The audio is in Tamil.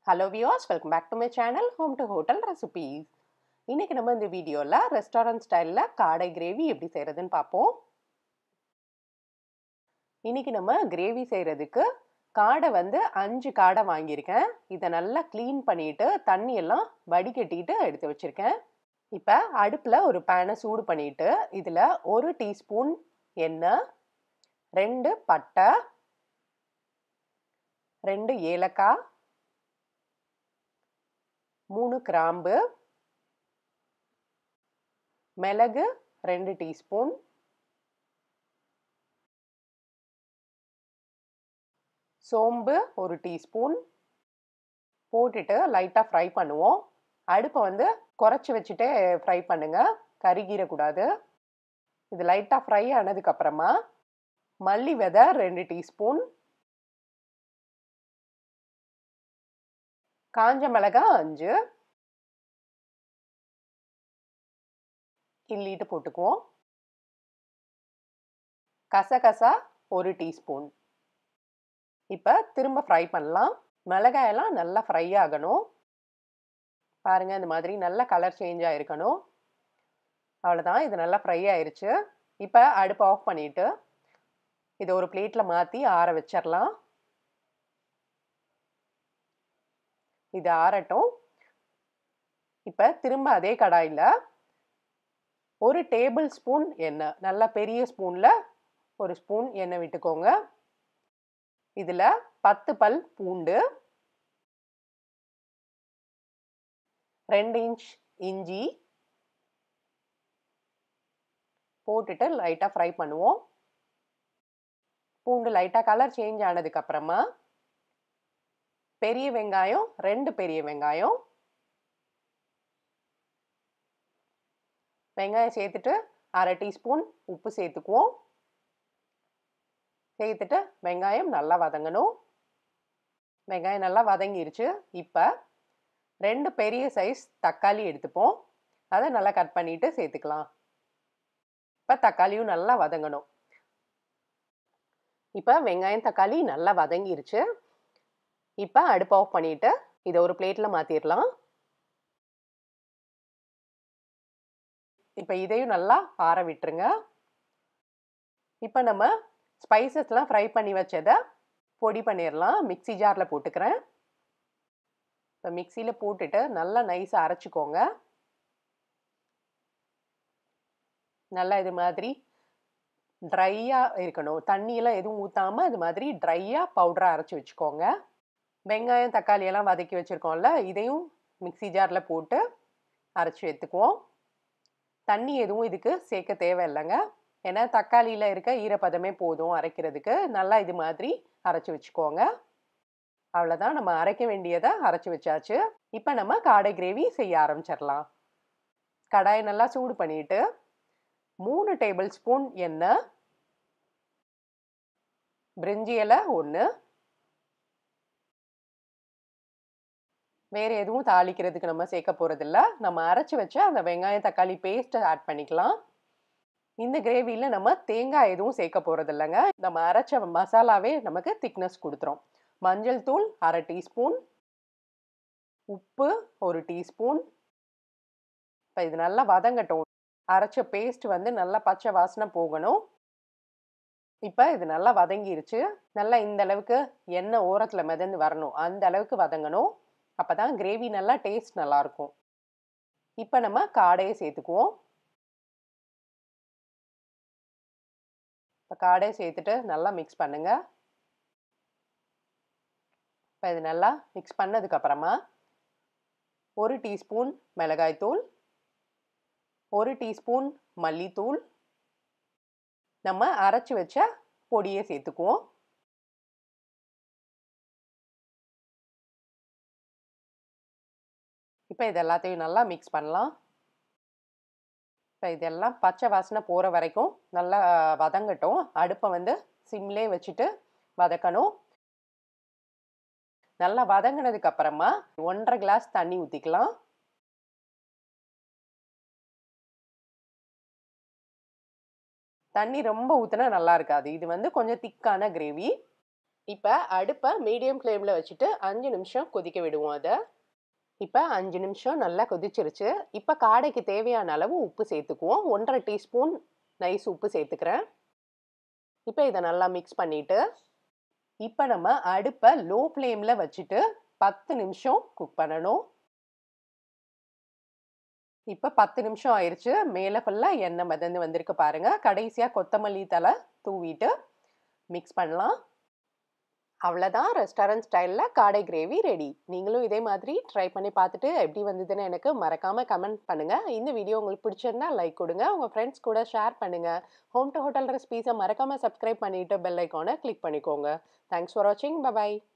hello viewers welcome back to my channel home to hotel recipes இன்னைக்கு நம்ம இந்த வீடியோவில் ரெஸ்டாரண்ட் ஸ்டைலில் காடை கிரேவி எப்படி செய்கிறதுன்னு பார்ப்போம் இன்னைக்கு நம்ம கிரேவி செய்கிறதுக்கு காடை வந்து அஞ்சு காடை வாங்கியிருக்கேன் இதை நல்லா க்ளீன் பண்ணிட்டு தண்ணி எல்லாம் வடிகட்டிட்டு எடுத்து வச்சுருக்கேன் இப்போ அடுப்பில் ஒரு பேனை சூடு பண்ணிட்டு இதில் ஒரு டீஸ்பூன் எண்ணெய் ரெண்டு பட்டை ரெண்டு ஏலக்காய் மூணு கிராம்பு மிளகு ரெண்டு டீஸ்பூன் சோம்பு ஒரு டீஸ்பூன் போட்டுட்டு லைட்டாக ஃப்ரை பண்ணுவோம் அடுப்பை வந்து குறைச்சி வச்சுட்டே ஃப்ரை பண்ணுங்க கருகிடக்கூடாது இது லைட்டாக ஃப்ரை ஆனதுக்கப்புறமா மல்லி விதை ரெண்டு டீஸ்பூன் காஞ்ச மிளகாய் அஞ்சு கிள்ளிட்டு போட்டுக்குவோம் கசகசா ஒரு டீஸ்பூன் இப்போ திரும்ப ஃப்ரை பண்ணலாம் மிளகாயெல்லாம் நல்லா ஃப்ரை ஆகணும் பாருங்க இந்த மாதிரி நல்ல கலர் சேஞ்ச் ஆகிருக்கணும் அவ்வளோதான் இது நல்லா ஃப்ரை ஆயிருச்சு இப்போ அடுப்பு ஆஃப் பண்ணிவிட்டு இதை ஒரு பிளேட்டில் மாற்றி ஆற வச்சிடலாம் இது ஆறட்டும் இப்போ திரும்ப அதே கடாயில் ஒரு டேபிள் ஸ்பூன் எண்ணெய் நல்லா பெரிய ஸ்பூனில் ஒரு ஸ்பூன் எண்ணெய் விட்டுக்கோங்க இதில் பத்து பல் பூண்டு ரெண்டு இன்ச் இஞ்சி போட்டுட்டு லைட்டாக ஃப்ரை பண்ணுவோம் பூண்டு லைட்டாக கலர் சேஞ்ச் ஆனதுக்கப்புறமா பெரிய வெங்காயம் ரெண்டு பெரிய வெங்காயம் வெங்காயம் சேர்த்துட்டு அரை டீஸ்பூன் உப்பு சேர்த்துக்குவோம் சேர்த்துட்டு வெங்காயம் நல்லா வதங்கணும் வெங்காயம் நல்லா வதங்கிருச்சு இப்போ ரெண்டு பெரிய சைஸ் தக்காளி எடுத்துப்போம் அதை நல்லா கட் பண்ணிட்டு சேர்த்துக்கலாம் இப்போ தக்காளியும் நல்லா வதங்கணும் இப்போ வெங்காயம் தக்காளி நல்லா வதங்கிருச்சு இப்போ அடுப்பு ஆஃப் பண்ணிட்டு இதை ஒரு பிளேட்டில் மாற்றிடலாம் இப்போ இதையும் நல்லா ஆற விட்டுருங்க இப்போ நம்ம ஸ்பைசஸ்லாம் ஃப்ரை பண்ணி வச்சதை பொடி பண்ணிடலாம் மிக்சி ஜாரில் போட்டுக்கிறேன் இப்போ மிக்சியில் போட்டுட்டு நல்லா நைஸாக அரைச்சிக்கோங்க நல்லா இது மாதிரி ட்ரையாக இருக்கணும் தண்ணியெல்லாம் எதுவும் ஊற்றாமல் இது மாதிரி ட்ரையாக பவுடராக அரைச்சி வச்சுக்கோங்க வெங்காயம் தக்காளி எல்லாம் வதக்கி வச்சுருக்கோம்ல இதையும் மிக்சி ஜாரில் போட்டு அரைச்சி எடுத்துக்குவோம் தண்ணி எதுவும் இதுக்கு சேர்க்க தேவையில்லைங்க ஏன்னா தக்காளியில் இருக்க ஈரப்பதமே போதும் அரைக்கிறதுக்கு நல்லா இது மாதிரி அரைச்சி வச்சுக்கோங்க அவ்வளோதான் நம்ம அரைக்க வேண்டியதை அரைச்சி வச்சாச்சு இப்போ நம்ம காடை கிரேவி செய்ய ஆரம்பிச்சிடலாம் கடாயை நல்லா சூடு பண்ணிட்டு மூணு டேபிள் ஸ்பூன் எண்ணெய் பிரிஞ்சி இலை ஒன்று வேறு எதுவும் தாளிக்கிறதுக்கு நம்ம சேர்க்க போகிறதில்ல நம்ம அரைச்சி வச்ச அந்த வெங்காயம் தக்காளி பேஸ்ட்டை ஆட் பண்ணிக்கலாம் இந்த கிரேவியில் நம்ம தேங்காய் எதுவும் சேர்க்க போகிறது இல்லைங்க நம்ம அரைச்ச மசாலாவே நமக்கு திக்னஸ் கொடுத்துரும் மஞ்சள் தூள் அரை டீஸ்பூன் உப்பு ஒரு டீஸ்பூன் இப்போ இது நல்லா வதங்கட்டும் அரைச்ச பேஸ்ட் வந்து நல்லா பச்சை வாசனை போகணும் இப்போ இது நல்லா வதங்கிருச்சு நல்லா இந்த அளவுக்கு எண்ணெய் ஓரத்தில் மிதந்து வரணும் அந்த அளவுக்கு வதங்கணும் அப்போ தான் கிரேவி நல்லா டேஸ்ட் நல்லாயிருக்கும் இப்போ நம்ம காடையை சேர்த்துக்குவோம் இப்போ காடையை சேர்த்துட்டு நல்லா மிக்ஸ் பண்ணுங்க இப்போ இது நல்லா மிக்ஸ் பண்ணதுக்கப்புறமா ஒரு டீஸ்பூன் மிளகாய்த்தூள் ஒரு டீஸ்பூன் மல்லித்தூள் நம்ம அரைச்சி வச்ச பொடியை சேர்த்துக்குவோம் இப்போ இது எல்லாத்தையும் நல்லா மிக்ஸ் பண்ணலாம் இப்போ இதெல்லாம் பச்சை வாசனை போகிற வரைக்கும் நல்லா வதங்கட்டும் அடுப்பை வந்து சிம்லே வச்சுட்டு வதக்கணும் நல்லா வதங்கினதுக்கு அப்புறமா ஒன்றரை கிளாஸ் தண்ணி ஊற்றிக்கலாம் தண்ணி ரொம்ப ஊற்றினா நல்லா இருக்காது இது வந்து கொஞ்சம் திக்கான கிரேவி இப்போ அடுப்பை மீடியம் ஃப்ளேமில் வச்சுட்டு அஞ்சு நிமிஷம் கொதிக்க விடுவோம் அதை இப்போ அஞ்சு நிமிஷம் நல்லா கொதிச்சிருச்சு இப்போ காடைக்கு தேவையான அளவு உப்பு சேர்த்துக்குவோம் ஒன்றரை டீஸ்பூன் நைஸ் உப்பு சேர்த்துக்கிறேன் இப்போ இதை நல்லா மிக்ஸ் பண்ணிவிட்டு இப்போ நம்ம அடுப்பை லோ ஃப்ளேமில் வச்சுட்டு பத்து நிமிஷம் குக் பண்ணணும் இப்போ பத்து நிமிஷம் ஆயிடுச்சு மேலே ஃபுல்லாக எண்ணெய் மிதந்து வந்திருக்கு பாருங்க கடைசியாக கொத்தமல்லி தலை தூவிட்டு மிக்ஸ் பண்ணலாம் அவ்வளோதான் ரெஸ்டாரண்ட் ஸ்டைலில் காடை கிரேவி ரெடி நீங்களும் இதே மாதிரி ட்ரை பண்ணி பார்த்துட்டு எப்படி வந்ததுன்னு எனக்கு மறக்காமல் கமெண்ட் பண்ணுங்கள் இந்த வீடியோ உங்களுக்கு பிடிச்சிருந்தா லைக் கொடுங்க உங்கள் ஃப்ரெண்ட்ஸ் கூட ஷேர் பண்ணுங்கள் ஹோம் டு ஹோட்டல் ரெசிபீஸை மறக்காமல் சப்ஸ்கிரைப் பண்ணிவிட்டு பெல் ஐக்கானை கிளிக் பண்ணிக்கோங்க தேங்க்ஸ் ஃபார் வாட்சிங் பபாய்